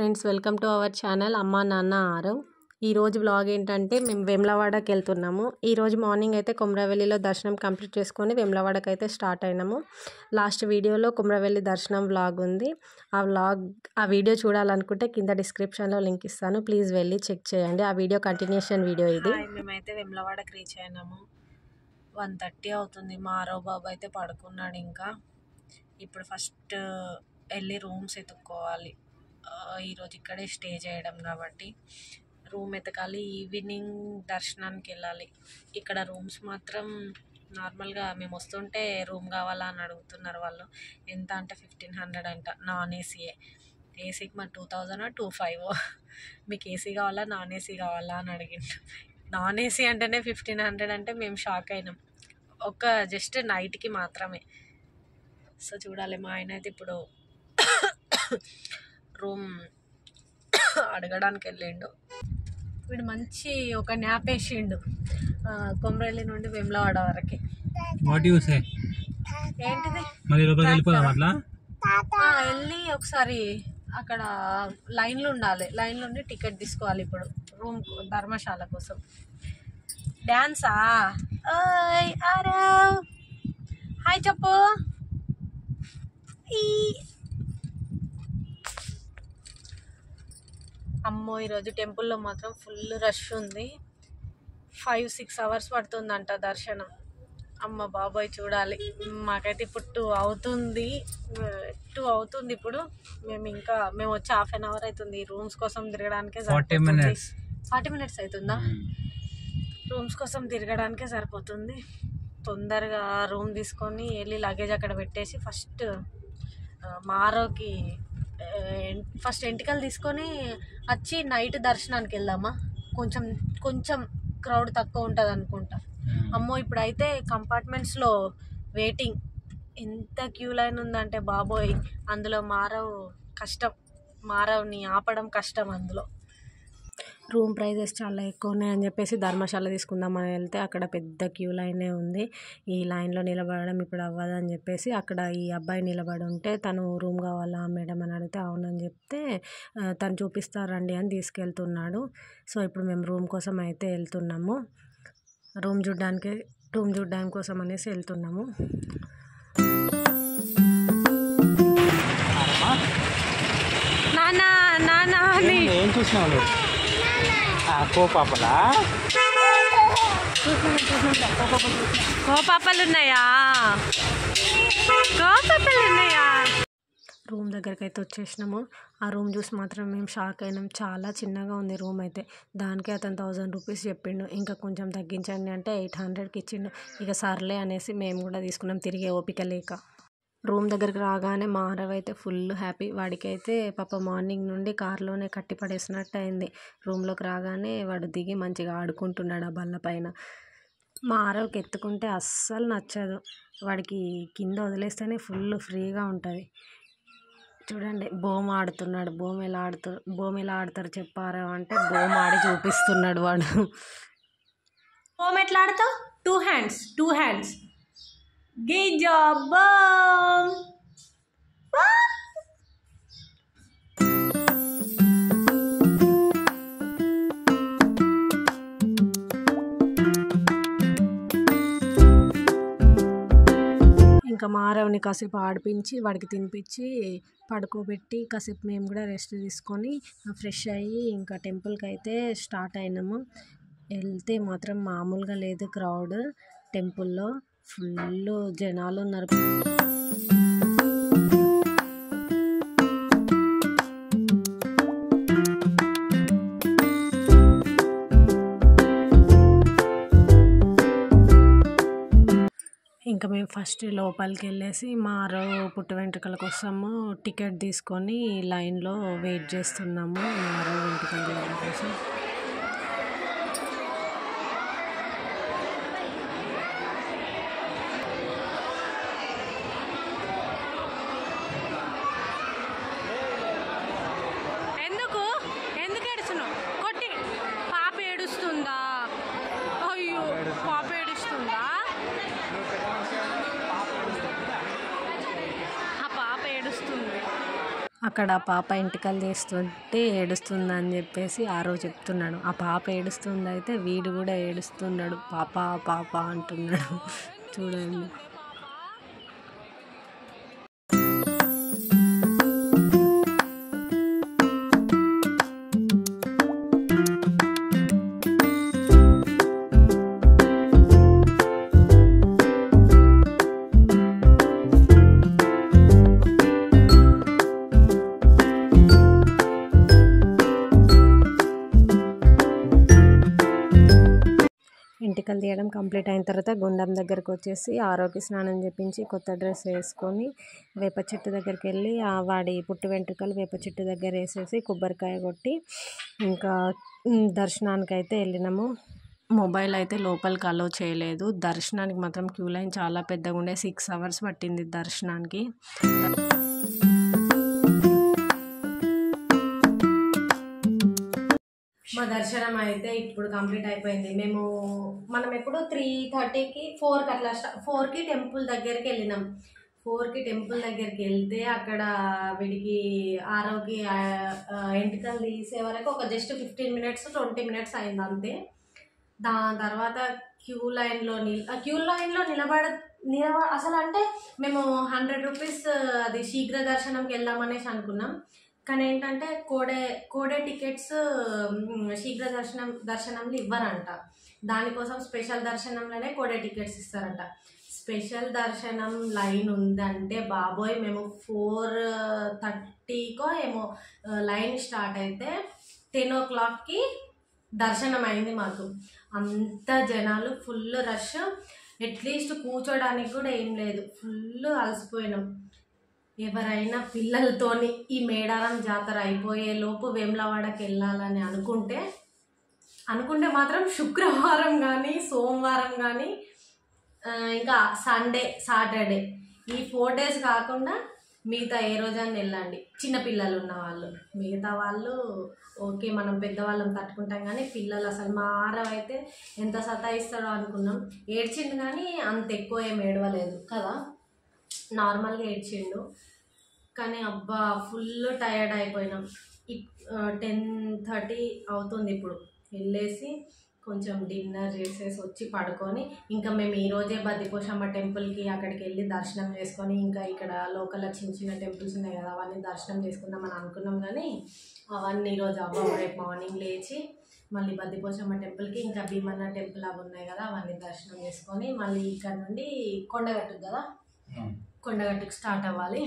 friends welcome to our channel అమ్మ నాన్న ఆరవ్ ఈరోజు వ్లాగ్ ఏంటంటే మేము వెమ్లవాడకి వెళ్తున్నాము ఈరోజు మార్నింగ్ అయితే కొమరవెల్లిలో దర్శనం కంప్లీట్ చేసుకొని వెమ్లవాడకి అయితే స్టార్ట్ అయినాము లాస్ట్ వీడియోలో కొమరవెల్లి దర్శనం వ్లాగ్ ఉంది ఆ వ్లాగ్ ఆ వీడియో చూడాలనుకుంటే కింద డిస్క్రిప్షన్లో లింక్ ఇస్తాను ప్లీజ్ వెళ్ళి చెక్ చేయండి ఆ వీడియో కంటిన్యూషన్ వీడియో ఇది మేమైతే వెమ్లవాడకి రీచ్ అయినాము వన్ థర్టీ అవుతుంది మా ఆరో బాబు అయితే పడుకున్నాడు ఇంకా ఇప్పుడు ఫస్ట్ వెళ్ళి రూమ్స్ ఎత్తుక్కోవాలి ఆ, ఈరోజు ఇక్కడే స్టే చేయడం కాబట్టి రూమ్ ఎతకాలి ఈవినింగ్ దర్శనానికి వెళ్ళాలి ఇక్కడ రూమ్స్ మాత్రం నార్మల్గా మేము వస్తుంటే రూమ్ కావాలా అని అడుగుతున్నారు వాళ్ళు ఎంత అంటే ఫిఫ్టీన్ హండ్రెడ్ అంట నాన్ ఏసీయే ఏసీకి మరి టూ థౌజండ్ టూ ఫైవ్ మీకు ఏసీ కావాలా నాన్ ఏసీ కావాలా అని అడిగిండు నాన్ ఏసీ అంటేనే ఫిఫ్టీన్ హండ్రెడ్ అంటే మేము షాక్ అయినాం ఒక జస్ట్ నైట్కి మాత్రమే సో చూడాలి మా ఆయన అయితే ఇప్పుడు రూమ్ అడగడానికి వెళ్ళిండు వీడు మంచి ఒక న్యాప్ వేసిండు ఆ, కొమరల్లి నుండి వెమ్లవాడ వరకు వాట్ యూ సే ఏంటిది మళ్ళీ లోపలికి వెళ్ళిపోదాం అట్లా ఆ, వెళ్ళి ఒకసారి అక్కడ లైన్లో ఉండాలి లైన్లో ఉండి టికెట్ తీసుకోవాలి ఇప్పుడు రూమ్ ధర్మశాల కోసం డ్యాన్సా ఓయ్ ఆరవ్ హాయ్ చెప్పు ఈ అమ్మో ఈరోజు టెంపుల్లో మాత్రం ఫుల్ రష్ ఉంది ఫైవ్ సిక్స్ అవర్స్ పడుతుందంట దర్శనం అమ్మ బాబాయ్ చూడాలి మాకైతే ఇప్పుడు టూ అవుతుంది టూ అవుతుంది ఇప్పుడు మేము ఇంకా మేము వచ్చి హాఫ్ అన్ అవర్ అవుతుంది రూమ్స్ కోసం తిరగడానికే ఫార్టీ మినిట్స్ ఫార్టీ మినిట్స్ అవుతుందా రూమ్స్ కోసం తిరగడానికే సరిపోతుంది తొందరగా రూమ్ తీసుకొని వెళ్ళి లగేజ్ అక్కడ పెట్టేసి ఫస్ట్ మారోకి ఫస్ట్ ఎంటికలు తీసుకొని వచ్చి నైట్ దర్శనానికి వెళ్దామా కొంచెం కొంచెం క్రౌడ్ తక్కువ ఉంటుంది అనుకుంటా అమ్మో ఇప్పుడైతే కంపార్ట్మెంట్స్లో వెయిటింగ్ ఎంత క్యూ లైన్ ఉందంటే బాబోయ్ అందులో మారవ్ కష్టం మారవ్ని ఆపడం కష్టం అందులో రూమ్ ప్రైజెస్ చాలా ఎక్కువ ఉన్నాయని చెప్పేసి ధర్మశాల తీసుకుందామని వెళ్తే అక్కడ పెద్ద క్యూ లైనే ఉంది ఈ లైన్లో నిలబడడం ఇప్పుడు అవ్వదని చెప్పేసి అక్కడ ఈ అబ్బాయి నిలబడి ఉంటే తను రూమ్ కావాలా మేడం అని అడిగితే అవునని చెప్తే ఆ, తను చూపిస్తారండి అని తీసుకెళ్తున్నాడు సో ఇప్పుడు మేము రూమ్ కోసం అయితే వెళ్తున్నాము రూమ్ చూడడానికి రూమ్ చూడడానికి కోసం అనేసి వెళ్తున్నాము నానా నానా అని ఏం చూసినావు కో పాపలా కోపాపలు ఉన్నాయా కోపాపలు ఉన్నాయా రూమ్ దగ్గరికి అయితే వచ్చేసినాము ఆ రూమ్ చూసి మాత్రం మేము షాక్ అయినాం చాలా చిన్నగా ఉంది రూమ్ అయితే దానికి అతను థౌజండ్ రూపీస్ చెప్పిండు ఇంకా కొంచెం తగ్గించండి అంటే ఎయిట్ హండ్రెడ్కి ఇచ్చిండు ఇక సర్లే అనేసి మేము కూడా తీసుకున్నాం తిరిగే ఓపిక లేక రూమ్ దగ్గరికి రాగానే మా ఆరవ్ అయితే ఫుల్ హ్యాపీ వాడికి అయితే పాప మార్నింగ్ నుండి కార్లోనే కట్టి పడేసినట్టు అయింది రూమ్లోకి రాగానే వాడు దిగి మంచిగా ఆడుకుంటున్నాడు ఆ బల్ల పైన మా ఆరవ్కి ఎత్తుకుంటే అస్సలు నచ్చదు వాడికి కింద వదిలేస్తేనే ఫుల్ ఫ్రీగా ఉంటుంది చూడండి బోమ్ ఆడుతున్నాడు బోమ్ ఎలా ఆడుతూ బోమ్ ఎలా ఆడతారు చెప్పారా అంటే బోమ్ ఆడి చూపిస్తున్నాడు వాడు హోమ్ ఎట్లా ఆడతావు టూ హ్యాండ్స్ టూ హ్యాండ్స్ గిజాబమ్ ఇంకా మా ఆరవ్ని కాసేపు ఆడిపించి వాడికి తినిపించి పడుకోబెట్టి కాసేపు మేము కూడా రెస్ట్ తీసుకొని ఫ్రెష్ అయ్యి ఇంకా టెంపుల్కి అయితే స్టార్ట్ అయినాము వెళ్తే మాత్రం మామూలుగా లేదు క్రౌడ్ టెంపుల్లో ఫుల్ జనాలు ఉన్నారు ఇంకా మేము ఫస్ట్ లోపలికి వెళ్ళేసి మా ఆరో పుట్టు వెంట్రుకల కోసము టికెట్ తీసుకొని లైన్లో వెయిట్ చేస్తున్నాము మా ఆరో వెంట్రుకల తీయడం కోసం ఎందుకు ఎందుకు ఏడుస్తున్నావు కొట్టి పాప ఏడుస్తుందా అయ్యో పాప ఏడుస్తుందా ఆ పాప ఏడుస్తుంది అక్కడ ఆ పాప ఎంటికలు తీస్తుంటే ఏడుస్తుందని చెప్పేసి ఆరో చెప్తున్నాడు ఆ పాప ఏడుస్తుంది అయితే వీడు కూడా ఏడుస్తున్నాడు పాప పాప అంటున్నాడు చూడండి ఎంటికలు తీయడం కంప్లీట్ అయిన తర్వాత గుండం దగ్గరకు వచ్చేసి ఆరోగ్య స్నానం చేపించి కొత్త డ్రెస్ వేసుకొని వేప చెట్టు దగ్గరికి వెళ్ళి ఆ వాడి పుట్టు వెంట్రుకలు వేప చెట్టు దగ్గర వేసేసి కొబ్బరికాయ కొట్టి ఇంకా ఉమ్, దర్శనానికి అయితే వెళ్ళినాము మొబైల్ అయితే లోపలికి అలో చేయలేదు దర్శనానికి మాత్రం క్యూ లైన్ చాలా పెద్దగా ఉండే సిక్స్ అవర్స్ పట్టింది దర్శనానికి మా దర్శనం అయితే ఇప్పుడు కంప్లీట్ అయిపోయింది మేము మనం ఎప్పుడు త్రీ థర్టీకి ఫోర్కి అట్లా ఫోర్కి టెంపుల్ దగ్గరికి వెళ్ళినాం ఫోర్కి టెంపుల్ దగ్గరికి వెళ్తే అక్కడ వీడికి ఆరోగ్య ఎంటికలు తీసే వరకు ఒక just fifteen minutes twenty minutes అయింది అంతే దాని తర్వాత క్యూ లైన్లో నిల్ క్యూ లైన్లో నిలబడ నిలబ అసలు అంటే మేము హండ్రెడ్ రూపీస్ అది శీఘ్ర దర్శనంకి వెళ్దామనేసి అనుకున్నాం కానీ ఏంటంటే కోడే కోడే టికెట్స్ మ్, శీఘ్ర దర్శనం దర్శనంలో ఇవ్వరంట దానికోసం స్పెషల్ దర్శనంలోనే కోడే టికెట్స్ ఇస్తారంట స్పెషల్ దర్శనం లైన్ ఉందంటే బాబోయ్ మేము ఫోర్ థర్టీకో ఏమో ఆ, లైన్ స్టార్ట్ అయితే టెన్ ఓ క్లాక్కి దర్శనం అయింది మాకు అంత జనాలు ఫుల్ రష్ అట్లీస్ట్ కూర్చోడానికి కూడా ఏం లేదు ఫుల్ అలసిపోయినాం ఎవరైనా పిల్లలతోని ఈ మేడారం జాతర అయిపోయే లోపు వేములవాడకి వెళ్ళాలని అనుకుంటే అనుకుంటే మాత్రం శుక్రవారం కానీ సోమవారం కానీ ఆ, ఇంకా సండే సాటర్డే ఈ ఫోర్ డేస్ కాకుండా మిగతా ఏ రోజైనా వెళ్ళండి చిన్న పిల్లలు ఉన్న వాళ్ళు మిగతా వాళ్ళు ఓకే మనం పెద్దవాళ్ళం తట్టుకుంటాం కానీ పిల్లలు అసలు మా ఆరవ్ అయితే ఎంత సతాయిస్తాడో అనుకున్నాం ఏడ్చిండు కానీ అంత ఎక్కువ ఏం ఏడవలేదు కదా నార్మల్గా ఏడ్చిండు కానీ అబ్బా ఫుల్ టయర్డ్ అయిపోయినాం టెన్ థర్టీ అవుతుంది ఇప్పుడు వెళ్ళేసి కొంచెం డిన్నర్ చేసేసి వచ్చి పడుకొని ఇంకా మేము ఈరోజే బద్దిపోషమ్మ టెంపుల్కి అక్కడికి వెళ్ళి దర్శనం చేసుకొని ఇంకా ఇక్కడ లోకల్ చిన్న చిన్న టెంపుల్స్ ఉన్నాయి కదా అవన్నీ దర్శనం చేసుకుందామని అనుకున్నాం కానీ అవన్నీ ఈరోజు అవ్వవు రేపు మార్నింగ్ లేచి మళ్ళీ బద్దిపోషమ్మ టెంపుల్కి ఇంకా భీమన్న టెంపుల్ అవి ఉన్నాయి కదా అవన్నీ దర్శనం చేసుకొని మళ్ళీ ఇక్కడ నుండి కొండగట్టుకు కదా కొండగట్టుకు స్టార్ట్ అవ్వాలి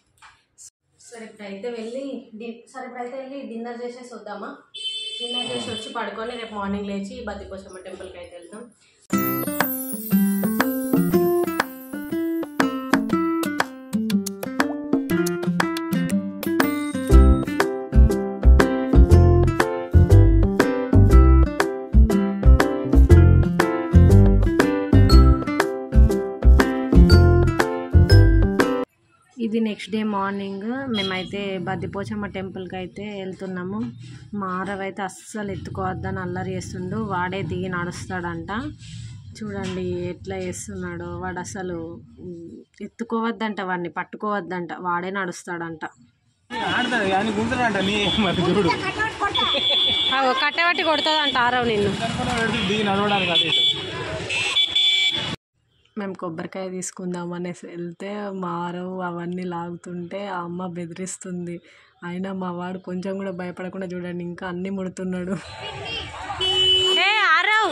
సరే ఇప్పుడైతే వెళ్ళి డి సరే ఇప్పుడైతే వెళ్ళి డిన్నర్ చేసేసి వద్దామా డిన్నర్ చేసి వచ్చి పడుకొని రేపు మార్నింగ్ లేచి బద్దిపోషమ్మ టెంపుల్కి అయితే వెళ్తాం ఇది నెక్స్ట్ డే మార్నింగ్ మేమైతే బద్దిపోచమ్మ టెంపుల్కి అయితే వెళ్తున్నాము మా ఆరవ్ అయితే అస్సలు ఎత్తుకోవద్దని అల్లరి చేస్తుండు వాడే దిగి నడుస్తాడంట చూడండి ఎట్లా చేస్తున్నాడో వాడు అసలు ఉమ్, ఎత్తుకోవద్దంట వాడిని పట్టుకోవద్దంట వాడే నడుస్తాడంట ఆడతాడు కానీ గుంటున్నాడంట నీ మరి చూడు కట్టబట్టి కొడుతుందంట ఆరవ్ నిన్ను దిగి నడవడానికి అది మేము కొబ్బరికాయ తీసుకుందాం అనేసి వెళ్తే మా ఆరవ్ అవన్నీ లాగుతుంటే ఆ అమ్మ బెదిరిస్తుంది అయినా మా వాడు కొంచెం కూడా భయపడకుండా చూడండి ఇంకా అన్నీ ముడుతున్నాడు ఏ ఆరవ్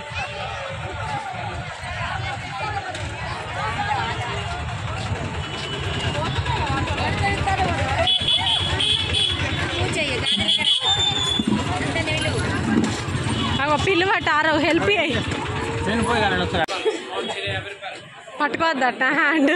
అగో పిల్లవాట ఆరవ్ హెల్ప్ అయ్యి నేను పోయి కానీ ఒకసారి పట్టుకోవద్దట హ్యాండ్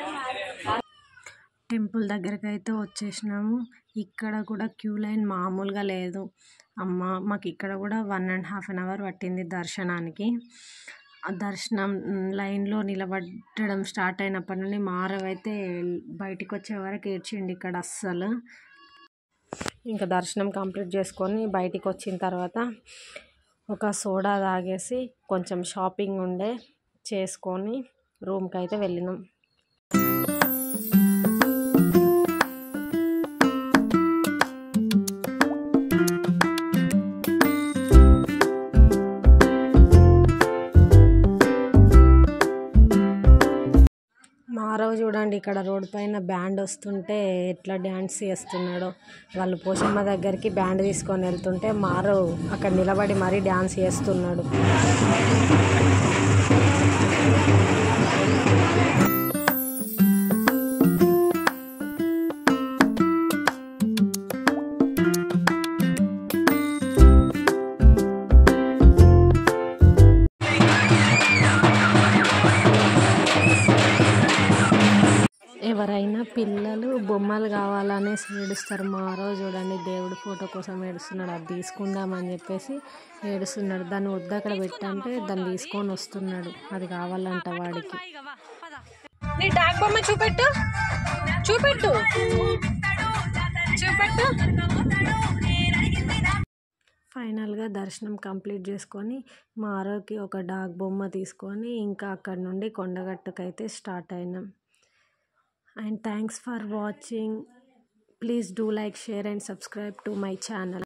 టెంపుల్ దగ్గరికి అయితే వచ్చేసినాము ఇక్కడ కూడా క్యూ లైన్ మామూలుగా లేదు అమ్మ మాకు ఇక్కడ కూడా one and half an hour పట్టింది దర్శనానికి ఆ దర్శనం మ్, లైన్లో నిలబడడం స్టార్ట్ అయినప్పటి నుండి మారవ్ అయితే బయటికి వచ్చే వరకు ఏడ్చిండి ఇక్కడ అస్సలు ఇంకా దర్శనం కంప్లీట్ చేసుకొని బయటికి వచ్చిన తర్వాత ఒక సోడా తాగేసి కొంచెం షాపింగ్ ఉండే చేసుకొని రూమ్కి అయితే వెళ్ళినాం మారవ్ చూడండి ఇక్కడ రోడ్ పైన బ్యాండ్ వస్తుంటే ఎట్లా డ్యాన్స్ చేస్తున్నాడో వాళ్ళు పోషమ్మ దగ్గరికి బ్యాండ్ తీసుకొని వెళ్తుంటే మారవ్ అక్కడ నిలబడి మరీ డ్యాన్స్ చేస్తున్నాడు ఎవరైనా పిల్లలు బొమ్మలు కావాలనేసి ఏడుస్తారు మారో చూడండి దేవుడి ఫోటో కోసం ఏడుస్తున్నాడు అది తీసుకుందామని చెప్పేసి ఏడుస్తున్నాడు దాన్ని వద్దు అక్కడ పెట్టంటే దాన్ని తీసుకొని వస్తున్నాడు అది కావాలంట వాడికి నీ డాక్ బొమ్మ చూపెట్టు చూపెట్టు చూపెట్టు ఫైనల్గా దర్శనం కంప్లీట్ చేసుకొని మా ఆరోకి ఒక డాగ్ బొమ్మ తీసుకొని ఇంకా అక్కడ నుండి కొండగట్టుకైతే స్టార్ట్ అయినాం and thanks for watching please do like share and subscribe to my channel